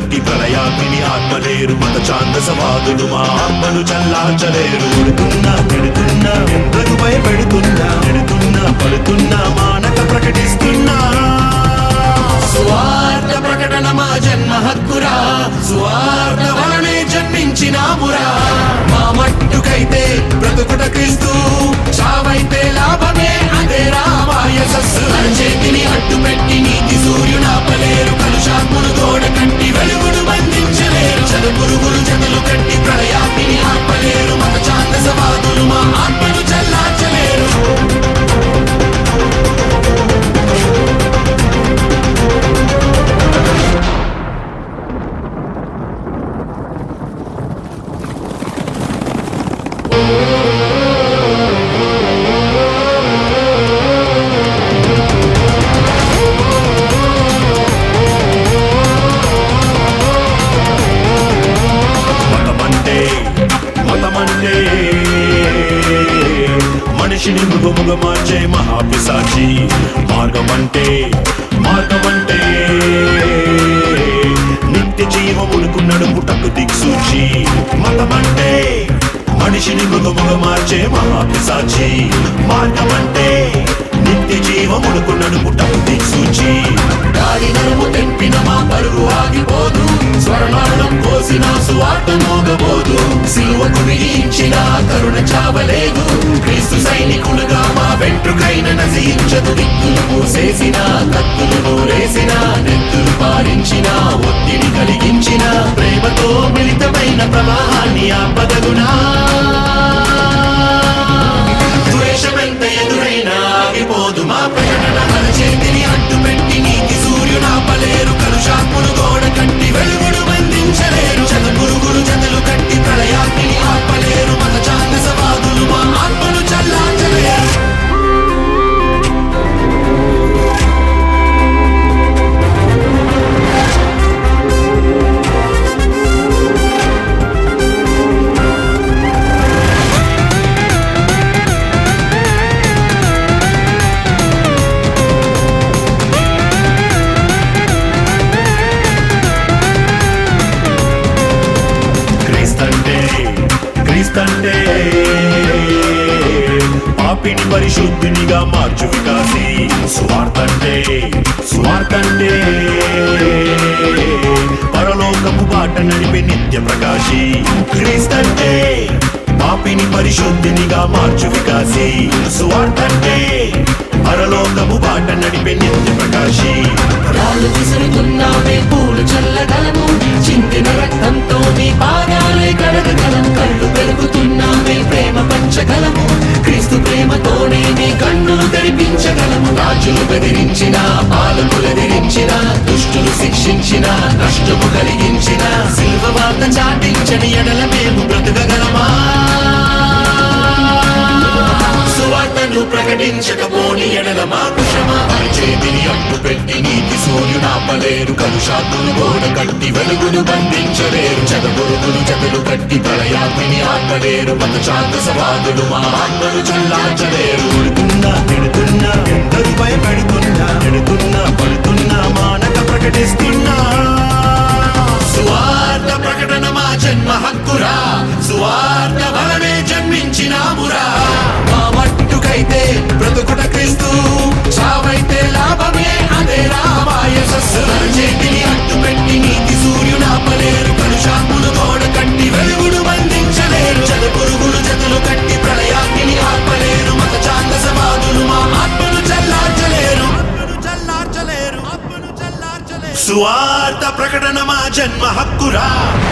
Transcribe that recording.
కట్టి ప్రళయాగ్ని ఆత్మలేరు మత ఛాందసవాదులు మా ఆత్మను చల్లార్చలేరు ఉడుతున్నా పెడుతున్నా ఎందరు భయపెడుతున్నా పెడుతున్నా పడుతున్నా మానక ప్రకటిస్తున్నా స్వార్థ ప్రకటన మా జన్మ హక్కురా స్వార్థ వలనే జన్మించినామురా మా మట్టుకైతే బ్రతుకుట క్రీస్తు చావైతే లాభమే అదే రామాయసస్సు చేతిని అడ్డు పెట్టి నీతి సూర్యుడాపలేరు కలుషాత్మును తోడ కట్టి వెలుగును బంధించలేరు చదుపురుగులు జతలు కట్టి ప్రళయాగ్ని ఆపలేరు మత ఛాందసవాదులు మా ఆత్మను చల్లార్చలేరు మతమంటే మతమంటే మనిషిని మృగముగా మార్చే మహాపిశాచి మార్గమంటే మార్గమంటే నిత్య జీవమునకు నడుపుటకు దిక్సూచి మతమంటే మనిషిని మృగముగా మార్చే మహాపిశాచి మార్గమంటే నిత్య జీవమునకు నడుపుటకు దిక్సూచి గాడి నడుము తెంపిన మా పరుగు ఆగిపోదు స్వర్ణార్థం కోసిన సువార్త మోగబోదు సిలువకు బిగించిన కరుణ చావలేదు క్రీస్తు సైనికులుగా మా వెంట్రుకైన నశించదు దిక్కులు మూసేసిన కత్తులు నూరేసిన నెత్తులు పారించిన ఒత్తిడి కలిగించిన ప్రేమతో మిళితమైన ప్రవాహాన్ని ఆపదగునా ద్వేషమెంత ఎదురైనా ఆగిపోదు మా ప్రకటన మన చేతిని అడ్డు పెట్టి నీతి సూర్యునాపలేరు కలుషాత్ములు గోడ కట్టి వెలుగును బంధించలేరు చదపురుగులు జతలు కట్టి ప్రళయాగ్ని ఆపలేరు మన ఛాందసవాదులు మా ఆత్మను చల్లార్చలేరు క్రీస్తంటే క్రీస్తంటే పాపిని పరిశుద్ధినిగా మార్చు వికాసి స్వార్థంటే స్వార్థంటే పరలోకపు బాట నడిపే నిత్య ప్రకాశి క్రీస్తంటే పాపిని పరిశుద్ధినిగా మార్చు వికాసి స్వార్థంటే పరలోకపు బాట నడిపే నిత్య ప్రకాశి రాళ్ళు విసురుతున్నామే పూలు చల్లగలము చింతిన రక్తంతో నీ పాదాలే కడగగలం కళ్ళు పెరుగుతున్నామే ప్రేమ పంచగలము క్రీస్తు ప్రేమతోనే నీ కన్నులు తెరిపించగలము రాజులు బెదిరించిన పాలకులు ఎదిరించిన దుష్టులు శిక్షించిన నష్టము కలిగించిన శిల్వ వార్త చాటించని ఎడల మేము బ్రతకగలమా సువార్తను ప్రకటించకపోని ఎడల మా కుషమా చేతిని అడ్డు పెట్టి నీతి సూర్యునాపలేరు కలుషాత్తులు గోడ కట్టి వెలుగును బంధించలేరు చదపురుగులు జతలు కట్టి ప్రళయాగ్ని ఆపలేరు మత శాంత సవాదులు మా ఆత్మను చల్లార్చలేరు ఉడుతున్నా తిడుతున్నా ఎందరు భయపెడుతున్నా పెడుతున్నా పడుతున్నా మానక ప్రకటిస్తున్నా సువార్త ప్రకటన మా జన్మ హక్కురా సువార్త వలనే జన్మించినామురా మా మట్టుకైతే బ్రతుకుట క్రీస్తు చావైతే లాభమే అదే రామాయసస్సు చేతిని అడ్డు పెట్టి నీతి సూర్యునాపలేరు కలుషాత్ములు గోడ కట్టి వెలుగును బంధించలేరు చదుపురుగులు జతలు కట్టి ప్రళయాగ్ని ఆపలేరు మత ఛాందసవాదులు మా ఆత్మను చల్లార్చలేరు ఆత్మను చల్లార్చలేరు ఆత్మను చల్లార్చలేరు సువార్త ప్రకటన మా జన్మ హక్కురా